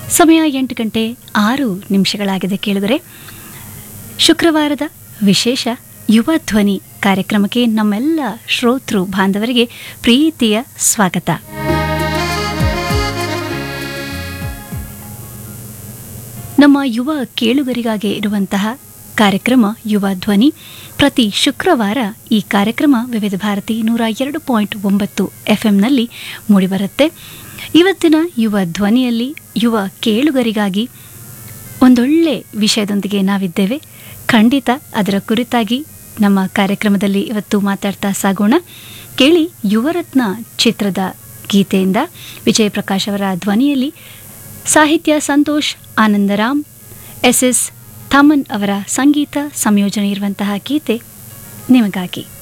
ಸಮಯ ಎಂಟು ಗಂಟೆ ಆರು ನಿಮಿಷಗಳಾಗಿದೆ ಕೇಳಿದರೆ ಶುಕ್ರವಾರದ ವಿಶೇಷ ಯುವ ಧ್ವನಿ ಕಾರ್ಯಕ್ರಮಕ್ಕೆ ನಮ್ಮೆಲ್ಲ ಶ್ರೋತೃ ಬಾಂಧವರಿಗೆ ಪ್ರೀತಿಯ ಸ್ವಾಗತ ನಮ್ಮ ಯುವ ಕೇಳುಗರಿಗಾಗಿ ಇರುವಂತಹ ಕಾರ್ಯಕ್ರಮ ಯುವ ಧ್ವನಿ ಪ್ರತಿ ಶುಕ್ರವಾರ ಈ ಕಾರ್ಯಕ್ರಮ ವಿವಿಧ ಭಾರತಿ ನೂರ ಎರಡು ಪಾಯಿಂಟ್ ಒಂಬತ್ತು ಎಫ್ಎಂನಲ್ಲಿ ಮೂಡಿಬರುತ್ತೆ ಇವತ್ತಿನ ಯುವ ಧ್ವನಿಯಲ್ಲಿ ಯುವ ಕೇಳುಗರಿಗಾಗಿ ಒಂದೊಳ್ಳೆ ವಿಷಯದೊಂದಿಗೆ ನಾವಿದ್ದೇವೆ ಖಂಡಿತ ಅದರ ಕುರಿತಾಗಿ ನಮ್ಮ ಕಾರ್ಯಕ್ರಮದಲ್ಲಿ ಇವತ್ತು ಮಾತಾಡ್ತಾ ಸಾಗೋಣ ಕೇಳಿ ಯುವರತ್ನ ಚಿತ್ರದ ಗೀತೆಯಿಂದ ವಿಜಯ ಪ್ರಕಾಶ್ ಅವರ ಧ್ವನಿಯಲ್ಲಿ ಸಾಹಿತ್ಯ ಸಂತೋಷ್ ಆನಂದರಾಮ್ ಎಸ್ ಎಸ್ ಥಮನ್ ಅವರ ಸಂಗೀತ ಸಂಯೋಜನೆ ಇರುವಂತಹ ಗೀತೆ ನಿಮಗಾಗಿ